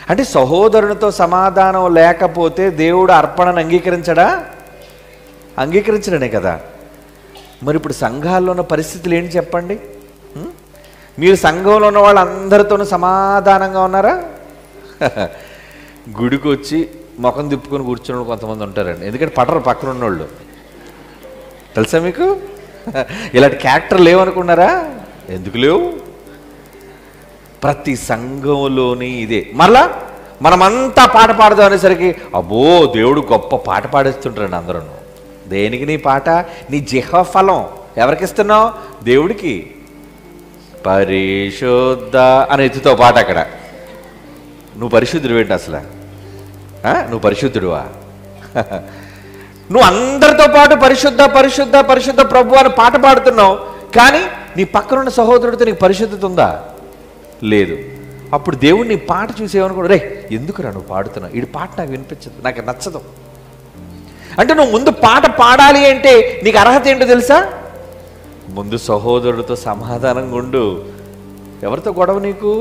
అంటే సహోదరునితో సమాధానం లేకపోతే దేవుడు అర్పణను అంగీకరించడా అంగీకరించడనే కదా మరి ఇప్పుడు సంఘాల్లో ఉన్న పరిస్థితులు ఏంటి చెప్పండి ఉం? మీరు సంఘంలో ఉన్న వాళ్ళందరితోనూ సమాధానంగా ఉన్నారా గుడికి వచ్చి ముఖం తిప్పుకొని కూర్చున్న వాళ్ళు కొంతమంది ఉంటారండి ఎందుకంటే పడరు పక్కన ఉన్నోళ్ళు తెలుసా మీకు ఇలాంటి క్యారెక్టర్ లేవనుకున్నారా ఎందుకు లేవు ప్రతి సంఘంలోని ఇదే మరలా మనమంతా పాట పాడదాం అనేసరికి అబ్బో దేవుడు గొప్ప పాట పాడేస్తుంటారండి అందరూ దేనికి నీ పాట నీ జిహ ఫలం ఎవరికి ఇస్తున్నావు దేవుడికి పరిశుద్ధ అని ఎత్తుతో పాట అక్కడ నువ్వు పరిశుద్ధుడు ఏంటి అసలు ఆ? నువ్వు పరిశుద్ధుడువా నువ్వు అందరితో పాటు పరిశుద్ధ పరిశుద్ధ పరిశుద్ధ ప్రభు అని పాట పాడుతున్నావు కానీ నీ పక్కనున్న సహోదరుడితో నీకు పరిశుద్ధత ఉందా లేదు అప్పుడు దేవుడు నీ పాట చూసేవనుకోడు రే ఎందుకురా నువ్వు పాడుతున్నావు ఈ పాట నాకు వినిపించదు నాకు నచ్చదు అంటే నువ్వు ముందు పాట పాడాలి అంటే నీకు అర్హత ఏంటో తెలుసా ముందు సహోదరుడితో సమాధానంగా ఉండు ఎవరితో గొడవ నీకు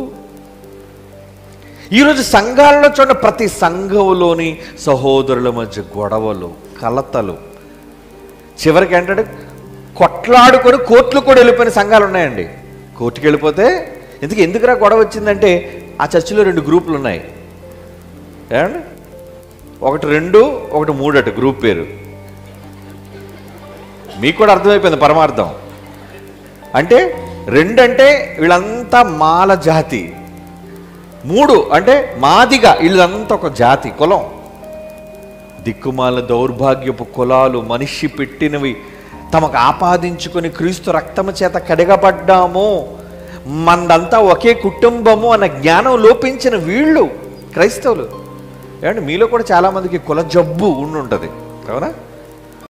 ఈరోజు సంఘాలలో చూడండి ప్రతి సంఘంలోని సహోదరుల మధ్య గొడవలు కలతలు చివరికి ఏంటంటే కొట్లాడుకొని కోర్టులు కూడా వెళ్ళిపోయిన సంఘాలు ఉన్నాయండి కోర్టుకి వెళ్ళిపోతే ఎందుకు ఎందుకురా గొడవ వచ్చిందంటే ఆ చర్చిలో రెండు గ్రూపులు ఉన్నాయి ఏమండి ఒకటి రెండు ఒకటి మూడు అటు గ్రూప్ పేరు మీకు కూడా అర్థమైపోయింది పరమార్థం అంటే రెండు అంటే వీళ్ళంతా మాల జాతి మూడు అంటే మాదిగా వీళ్ళంతా ఒక జాతి కులం దిక్కుమాల దౌర్భాగ్యపు కులాలు మనిషి పెట్టినవి తమకు ఆపాదించుకొని క్రీస్తు రక్తము చేత కడగబడ్డాము మందంతా ఒకే కుటుంబము అన్న జ్ఞానం లోపించిన వీళ్ళు క్రైస్తవులు ఏమంటే మీలో కూడా చాలామందికి కుల జబ్బు ఉండి ఉంటుంది అవునా